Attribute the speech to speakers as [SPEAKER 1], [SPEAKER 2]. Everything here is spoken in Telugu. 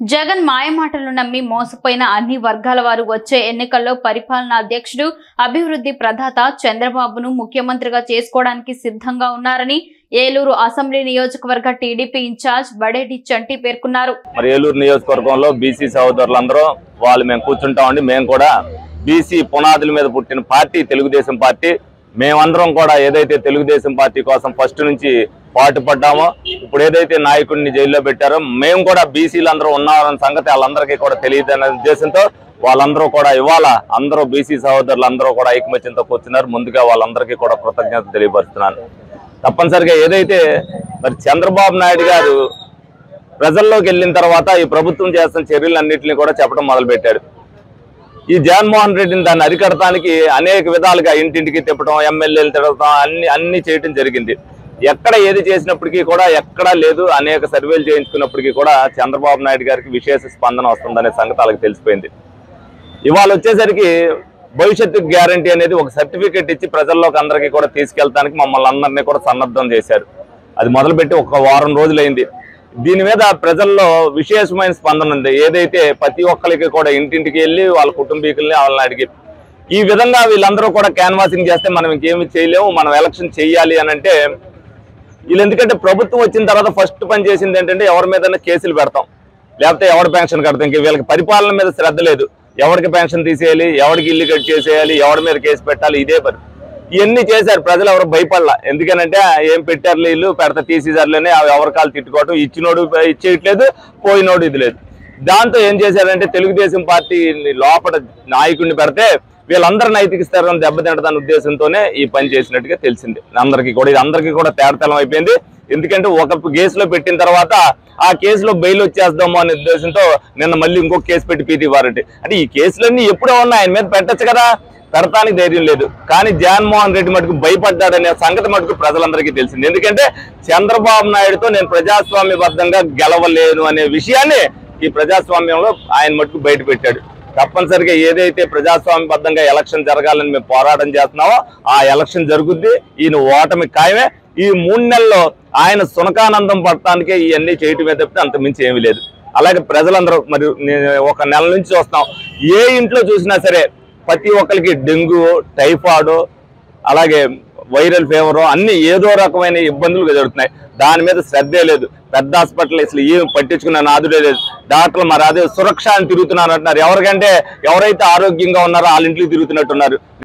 [SPEAKER 1] జగన్ మాయమాటలు నమ్మి మోసపోయిన అన్ని వర్గాల వారు వచ్చే ఎన్నికల్లో పరిపాలనా అధ్యక్షుడు అభివృద్ధి ప్రదాత చంద్రబాబును ముఖ్యమంత్రిగా చేసుకోవడానికి సిద్ధంగా ఉన్నారని ఏలూరు అసెంబ్లీ నియోజకవర్గ టీడీపీ ఇన్ఛార్జ్ బడేటి చంటి పేర్కొన్నారు
[SPEAKER 2] మరి ఏలూరు నియోజకవర్గంలో బీసీ సహోదరులందరూ వాళ్ళు మేము కూర్చుంటామండి మేము కూడా బీసీ పునాదుల మీద పుట్టిన పార్టీ తెలుగుదేశం పార్టీ మేమందరం కూడా ఏదైతే తెలుగుదేశం పార్టీ కోసం ఫస్ట్ నుంచి పాటుపడ్డామో ఇప్పుడు ఏదైతే నాయకుడిని జైల్లో పెట్టారో మేము కూడా బీసీలు అందరూ ఉన్నారన్న సంగతి వాళ్ళందరికీ కూడా తెలియదనే ఉద్దేశంతో వాళ్ళందరూ కూడా ఇవాళ అందరూ బీసీ సహోదరులు అందరూ కూడా ఐకమత్యంతో కూర్చున్నారు ముందుగా వాళ్ళందరికీ కూడా కృతజ్ఞత తెలియపరుస్తున్నాను తప్పనిసరిగా ఏదైతే మరి చంద్రబాబు నాయుడు గారు ప్రజల్లోకి వెళ్ళిన తర్వాత ఈ ప్రభుత్వం చేస్తున్న చర్యలన్నింటినీ కూడా చెప్పడం మొదలుపెట్టాడు ఈ జగన్మోహన్ రెడ్డిని దాన్ని అరికడటానికి అనేక విధాలుగా ఇంటింటికి తిప్పడం ఎమ్మెల్యేలు తిరగటం అన్ని అన్ని చేయటం జరిగింది ఎక్కడ ఏది చేసినప్పటికీ కూడా ఎక్కడా లేదు అనేక సర్వేలు చేయించుకున్నప్పటికీ కూడా చంద్రబాబు నాయుడు గారికి విశేష స్పందన వస్తుందనే సంగతి వాళ్ళకి తెలిసిపోయింది ఇవాళ వచ్చేసరికి భవిష్యత్తు గ్యారంటీ అనేది ఒక సర్టిఫికెట్ ఇచ్చి ప్రజల్లోకి అందరికీ కూడా తీసుకెళ్తానికి మమ్మల్ని అందరినీ కూడా సన్నద్ధం చేశారు అది మొదలుపెట్టి ఒక వారం రోజులైంది దీని మీద ప్రజల్లో విశేషమైన స్పందన ఉంది ఏదైతే ప్రతి ఒక్కరికి కూడా ఇంటింటికి వెళ్ళి వాళ్ళ కుటుంబీకుల్ని వాళ్ళని అడిగి ఈ విధంగా వీళ్ళందరూ కూడా క్యాన్వాసింగ్ చేస్తే మనం ఇంకేమి చేయలేము మనం ఎలక్షన్ చేయాలి అని అంటే వీళ్ళు ఎందుకంటే ప్రభుత్వం వచ్చిన తర్వాత ఫస్ట్ పని చేసింది ఏంటంటే ఎవరి మీద కేసులు పెడతాం లేకపోతే ఎవరి పెన్షన్ కడతాం ఇంక వీళ్ళకి పరిపాలన మీద శ్రద్ధ లేదు ఎవరికి పెన్షన్ తీసేయాలి ఎవరికి ఇల్లు కట్ చేసేయాలి ఎవరి మీద కేసు పెట్టాలి ఇదే పని ఇవన్నీ చేశారు ప్రజలు ఎవరు భయపడలా ఎందుకనంటే ఏం పెట్టారు వీళ్ళు పెడతా తీసేసారులేని అవి ఎవరి కాలు తిట్టుకోవటం ఇచ్చినోడు ఇచ్చేయట్లేదు పోయినోడు ఇది లేదు దాంతో ఏం చేశారంటే తెలుగుదేశం పార్టీ లోపల నాయకుడిని పెడితే వీళ్ళందరూ నైతిక స్థిరం దెబ్బతింటదన్న ఉద్దేశంతోనే ఈ పని చేసినట్టుగా తెలిసింది అందరికీ కూడా ఇది అందరికీ కూడా తేడతలం అయిపోయింది ఎందుకంటే ఒక కేసులో పెట్టిన తర్వాత ఆ కేసులో బెయిల్ వచ్చేద్దాము అనే ఉద్దేశంతో నిన్న మళ్ళీ ఇంకొక కేసు పెట్టి పీటీ వారంటీ అంటే ఈ కేసులన్నీ ఎప్పుడో ఉన్నాయి ఆయన మీద పెట్టచ్చు కదా పెడతానికి ధైర్యం లేదు కానీ జగన్మోహన్ రెడ్డి మటుకు భయపడ్డాడనే సంగతి మటుకు ప్రజలందరికీ తెలిసింది ఎందుకంటే చంద్రబాబు నాయుడుతో నేను ప్రజాస్వామ్యబద్ధంగా గెలవలేను అనే విషయాన్ని ఈ ప్రజాస్వామ్యంలో ఆయన మటుకు బయట పెట్టాడు తప్పనిసరిగా ఏదైతే ప్రజాస్వామ్యబద్ధంగా ఎలక్షన్ జరగాలని మేము పోరాటం చేస్తున్నామో ఆ ఎలక్షన్ జరుగుద్ది ఈయన ఓటమి ఖాయమే ఈ మూడు నెలల్లో ఆయన సునకానందం పడటానికే ఇవన్నీ చేయటమే తప్పితే అంత మించి ఏమీ లేదు అలాగే ప్రజలందరూ మరి నేను ఒక నెల నుంచి చూస్తున్నాం ఏ ఇంట్లో చూసినా సరే ప్రతి ఒక్కరికి డెంగ్యూ టైఫాయిడ్ అలాగే వైరల్ ఫీవర్ అన్ని ఏదో రకమైన ఇబ్బందులు జరుగుతున్నాయి దాని మీద శ్రద్ధే లేదు పెద్ద హాస్పిటల్ అసలు ఏం పట్టించుకున్న నాదుడే లేదు డాక్టర్లు మరి అదే సురక్ష అని తిరుగుతున్నారు అంటున్నారు ఎవరికంటే ఎవరైతే ఆరోగ్యంగా ఉన్నారో వాళ్ళ ఇంటికి తిరుగుతున్నట్టున్నారు